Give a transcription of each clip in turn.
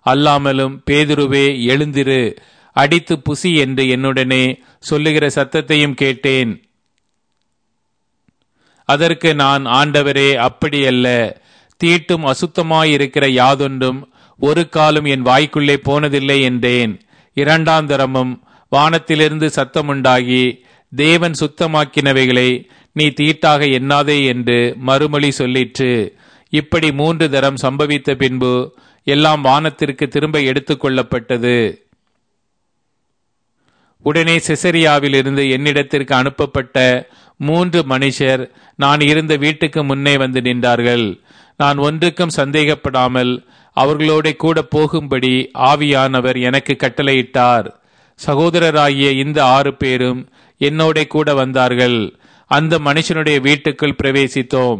அல்லாமலும் பேதுருவே எழுந்திரு அடித்து புசி என்று என்னுடனே சொல்லுகிற சத்தத்தையும் கேட்டேன் அதற்கு நான் ஆண்டவரே அப்படியல்ல தீட்டும் அசுத்தமாயிருக்கிற யாதொன்றும் ஒரு காலும் என் வாய்க்குள்ளே போனதில்லை என்றேன் இரண்டாம் தரமும் வானத்திலிருந்து சத்தமுண்டாகி தேவன் சுத்தமாக்கினவைகளை நீ தீட்டாக எண்ணாதே என்று மறுமொழி சொல்லிற்று இப்படி மூன்று தரம் சம்பவித்த பின்பு எல்லாம் வானத்திற்கு திரும்ப எடுத்துக்கொள்ளப்பட்டது உடனே செசரியாவில் இருந்து என்னிடத்திற்கு அனுப்பப்பட்ட மூன்று மனுஷர் நான் இருந்த வீட்டுக்கு முன்னே வந்து நின்றார்கள் நான் ஒன்றுக்கும் சந்தேகப்படாமல் அவர்களோட கூட போகும்படி ஆவியானவர் எனக்கு கட்டளையிட்டார் சகோதரராகிய இந்த ஆறு பேரும் என்னோட கூட வந்தார்கள் அந்த மனுஷனுடைய வீட்டுக்குள் பிரவேசித்தோம்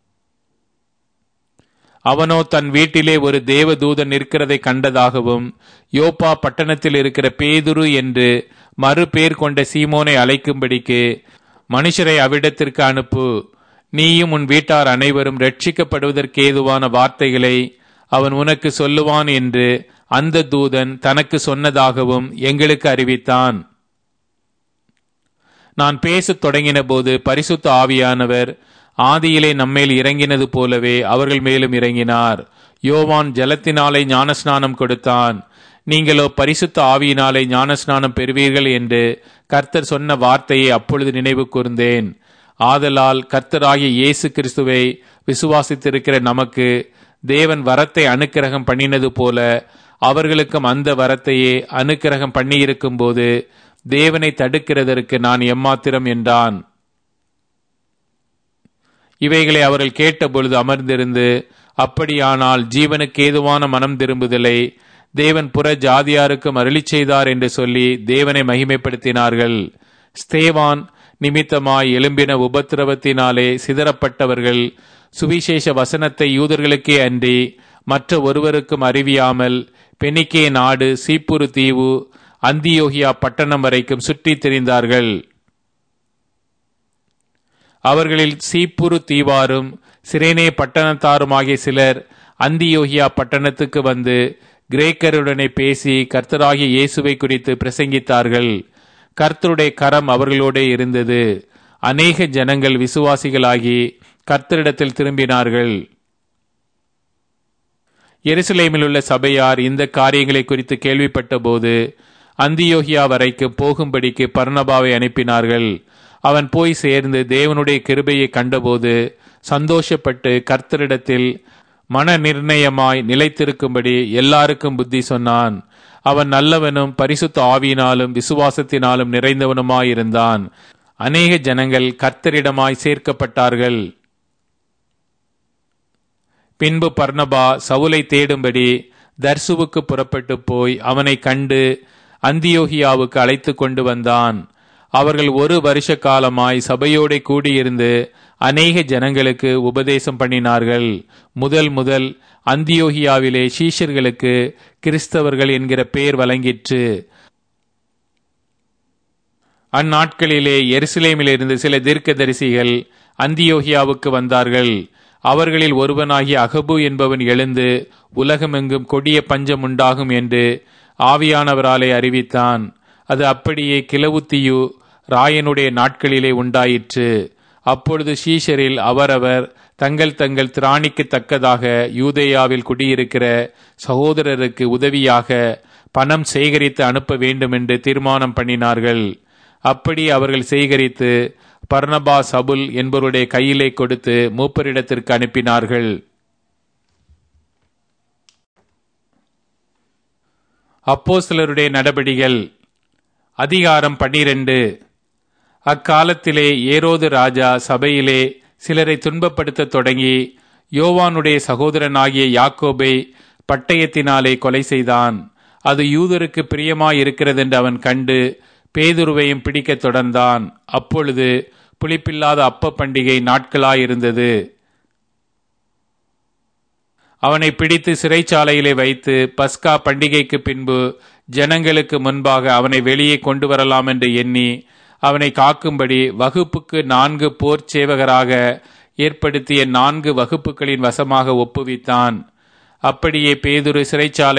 அவனோ தன் வீட்டிலே ஒரு தேவதூதன் நிற்கிறதை கண்டதாகவும் யோப்பா பட்டணத்தில் இருக்கிற பேதுரு என்று மறு பேர் கொண்ட சீமோனை அழைக்கும்படிக்கு மனுஷரை அவ்விடத்திற்கு அனுப்பு நீயும் உன் வீட்டார் அனைவரும் ரட்சிக்கப்படுவதற்கேதுவான வார்த்தைகளை அவன் உனக்கு சொல்லுவான் என்று அந்த தூதன் தனக்கு சொன்னதாகவும் எங்களுக்கு அறிவித்தான் நான் பேசத் தொடங்கின போது பரிசுத்த ஆவியானவர் ஆதியிலே நம்மேல் இறங்கினது போலவே அவர்கள் மேலும் இறங்கினார் யோவான் ஜலத்தினாலே ஞானஸ்நானம் கொடுத்தான் நீங்களோ பரிசுத்த ஆவியினாலே ஞானஸ்நானம் பெறுவீர்கள் என்று கர்த்தர் சொன்ன வார்த்தையை அப்பொழுது நினைவு கூர்ந்தேன் ஆதலால் கர்த்தராகிய இயேசு கிறிஸ்துவை விசுவாசித்திருக்கிற நமக்கு தேவன் வரத்தை அனுக்கிரகம் பண்ணினது போல அவர்களுக்கும் அந்த வரத்தையே அனுக்கிரகம் பண்ணியிருக்கும் போது தேவனை தடுக்கிறதற்கு நான் எம்மாத்திரம் என்றான் இவைகளை அவர்கள் கேட்டபொழுது அமர்ந்திருந்து அப்படியானால் ஜீவனுக்கு ஏதுவான மனம் திரும்புதலை தேவன் புற ஜாதியாருக்கும் அருளி செய்தார் என்று சொல்லி தேவனை மகிமைப்படுத்தினார்கள் ஸ்தேவான் நிமித்தமாய் எழும்பின உபத்திரவத்தினாலே சிதறப்பட்டவர்கள் சுவிசேஷ வசனத்தை யூதர்களுக்கே அன்றி மற்ற ஒருவருக்கும் அறிவியாமல் பெனிக்கே நாடு சீப்புரு தீவு அந்தியோகியா பட்டணம் வரைக்கும் சுற்றித் திரிந்தார்கள் அவர்களில் சீப்புரு தீவாரும் சிரேனே பட்டணத்தாருமாகிய சிலர் அந்தியோகியா பட்டணத்துக்கு வந்து கிரேக்கருடனே பேசி கர்த்தராகிய இயேசுவை குறித்து பிரசங்கித்தார்கள் கர்த்தருடைய கரம் அவர்களோட இருந்தது அநேக ஜனங்கள் விசுவாசிகளாகி கர்த்தரிடத்தில் திரும்பினார்கள் எருசலேமில் உள்ள சபையார் இந்த காரியங்களை குறித்து கேள்விப்பட்ட போது அந்தியோகியா வரைக்கும் போகும்படிக்கு பர்ணபாவை அனுப்பினார்கள் அவன் போய் சேர்ந்து தேவனுடைய கிருபையை கண்டபோது சந்தோஷப்பட்டு கர்த்தரிடத்தில் மன நிர்ணயமாய் நிலைத்திருக்கும்படி எல்லாருக்கும் புத்தி சொன்னான் அவன் நல்லவனும் பரிசுத்த ஆவியினாலும் விசுவாசத்தினாலும் நிறைந்தவனுமாயிருந்தான் அநேக ஜனங்கள் கர்த்தரிடமாய் சேர்க்கப்பட்டார்கள் பின்பு பர்ணபா சவுலை தேடும்படி தர்சுவுக்கு புறப்பட்டு போய் அவனை கண்டு அந்தியோகியாவுக்கு அழைத்து கொண்டு வந்தான் அவர்கள் ஒரு வருஷ காலமாய் சபையோட கூடியிருந்து அநேக ஜனங்களுக்கு உபதேசம் பண்ணினார்கள் முதல் முதல் அந்தியோகியாவிலே சீஷர்களுக்கு கிறிஸ்தவர்கள் என்கிற பெயர் வழங்கிற்று அந்நாட்களிலே எருசலேமிலிருந்து சில தீர்க்கதரிசிகள் அந்தியோகியாவுக்கு வந்தார்கள் அவர்களில் ஒருவனாகிய அகபு என்பவன் எழுந்து உலகமெங்கும் கொடிய பஞ்சம் உண்டாகும் என்று ஆவியானவராலே அறிவித்தான் அது அப்படியே கிளவுத்தியு ராயனுடைய நாட்களிலே உண்டாயிற்று அப்பொழுது ஷீஷரில் அவரவர் தங்கள் தங்கள் திராணிக்கு தக்கதாக யூதேயாவில் குடியிருக்கிற சகோதரருக்கு உதவியாக பணம் சேகரித்து அனுப்ப வேண்டும் என்று தீர்மானம் பண்ணினார்கள் அப்படி அவர்கள் சேகரித்து பர்ணபா சபுல் என்பவருடைய கையிலே கொடுத்து மூப்பரிடத்திற்கு அனுப்பினார்கள் அப்போ சிலருடைய நடபடிகள் அதிகாரம் பன்னிரண்டு அக்காலத்திலே ஏரோது ராஜா சபையிலே சிலரை துன்பப்படுத்த தொடங்கி யோவானுடைய சகோதரனாகிய யாக்கோபை பட்டயத்தினாலே கொலை செய்தான் அது யூதருக்கு பிரியமாயிருக்கிறதென்று அவன் கண்டு பேதுருவையும் பிடிக்கத் தொடர்ந்தான் அப்பொழுது புளிப்பில்லாத அப்ப பண்டிகை நாட்களாயிருந்தது அவனை பிடித்து சிறைச்சாலையிலே வைத்து பஸ்கா பண்டிகைக்கு பின்பு ஜனங்களுக்கு முன்பாக அவனை வெளியே கொண்டு வரலாம் என்று எண்ணி அவனை காக்கும்படி வகுப்புக்கு நான்கு போர் சேவகராக ஏற்படுத்திய நான்கு வகுப்புகளின் வசமாக ஒப்புவித்தான் அப்படியே பேதுரு சிறைச்சாலை